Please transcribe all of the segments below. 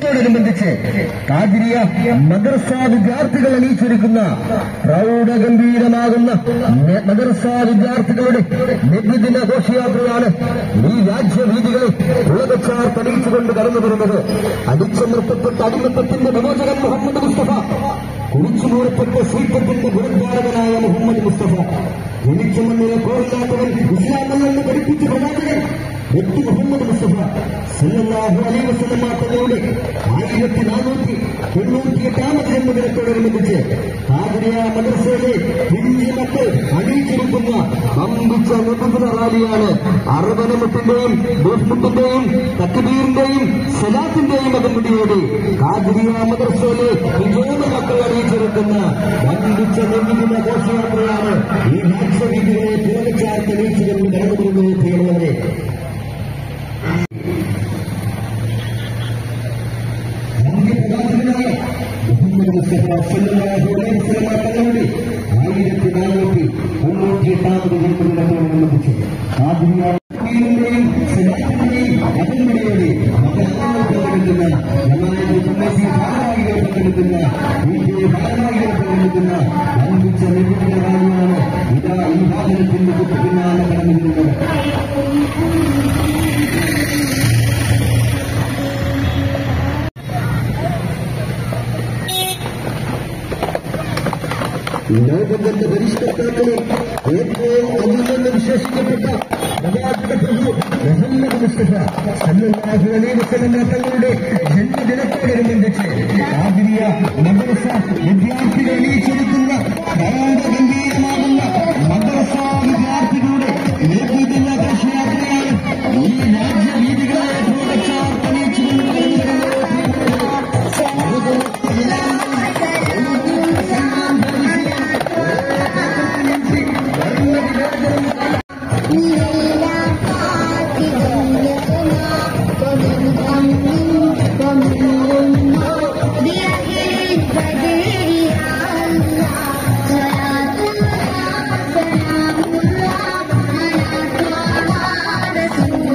ദിനത്തോടനുബന്ധിച്ച് കാതിരിയ മദർസ വിദ്യാർത്ഥികൾ അണിയിച്ചൊരുക്കുന്ന പ്രൗഢഗംഭീരമാകുന്ന നെ- മദർസ വിദ്യാർത്ഥികളുടെ നബിദിന ഘോഷയാത്രയാണ് ഈ രാജ്യവീതികളിൽ ഉലകച്ചാർ തെളിയിച്ചുകൊണ്ട് കടന്നു വരുന്നത് അടിച്ചമർത്തപ്പെട്ട അടിമത്തത്തിന്റെ വിമോചകൻ മുഹമ്മദ് മുസ്തഫ കുടിച്ചു മൂടപ്പെട്ട ശ്രീത്വത്തിന്റെ ഗുരുദ്വാരകനായ മുഹമ്മദ് മുസ്തഫ ജനിച്ച മണ്ണിലെ കോറില്ലാത്തവൻ ഇസ്ലാമെന്ന് പഠിപ്പിച്ച പ്രവാചകൻ വ്യക്തി മുഹമ്മദ് മുസ്തഫ സല്ലല്ലാഹു അലൈഹി വസല്ലമ തങ്ങളുടെ ആയിരത്തി നാനൂറ്റി തൊണ്ണൂറ്റി എട്ടാമത് ജന്മദിനത്തോടനുബന്ധിച്ച് ആതിരിയ മദ്രസയിലെ ഹിന്ദി മക്കൾ അണിയിച്ചിരിക്കുന്ന അമ്പിച്ച നബുദിന റാലിയാണ് അറുപനമുട്ടിന്റെയും ദോഷ്മുട്ടിന്റെയും തക്ബീറിന്റെയും സലാത്തിന്റെയും അകമ്പടിയോടെ ആതിരിയ മദ്രസയിലെ വിജോദ മക്കൾ അണിയിച്ചിരിക്കുന്ന അമ്പിച്ച നബുദിന ഘോഷയാത്രയാണ് ഈ രാജ്യവീതികളെ പുറകച്ചാർ തെളിയിച്ചുകൊണ്ട് കടന്നു വരുന്നത് പ്രിയമുള്ളവരെ അന്ത്യപ്രവാചകനായ മുഹമ്മദ് മുസ്തഫ സല്ലല്ലാഹു അലൈഹി വസല്ലമ തങ്ങളുടെ ആയിരത്തി നാനൂറ്റി തൊണ്ണൂറ്റി എട്ടാമത് ജന്മദിനത്തോടനുബന്ധിച്ച് ആധുനികയും സലാത്തിന്റെയും അകമ്പടിയോടെ മക്കളാങ്ങൾ പങ്കെടുക്കുന്ന ജമാഅത്ത് കമ്മിറ്റി ഭാരവാഹികൾ പങ്കെടുക്കുന്ന ഇന്ത്യയെ ഭാരവാഹികൾ പങ്കെടുക്കുന്ന അൻപിച്ച നികുതി റാലിയാണ് ഇതാ ഈ വാഹനത്തിന്റെ തൊട്ട് പിന്നാലെ കടന്നിരുന്നത് ലോകത്തിന്റെ പരിഷ്കർത്താക്കളിൽ ഏറ്റവും അതിലെന്ന് വിശേഷിക്കപ്പെട്ട പ്രവാചക പ്രഭു മുഹമ്മദ് മുസ്തഫ സല്ലല്ലാഹു അലൈഹി വസല്ലമ തങ്ങളുടെ ജന്മദിനത്തോടനുബന്ധിച്ച് ആതിരിയ മദ്രസ വിദ്യാർത്ഥികൾ അണിയിച്ചൊരുക്കുന്ന ഗംഭീരമാകുന്ന മദ്രസ വിദ്യാർത്ഥികളുടെ നേതൃത്വ ഘോഷയാത്രയാണ് ഈ രാജ്യവീതികളെ ഭൂതച്ചാർ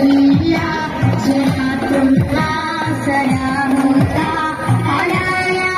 سلام الله على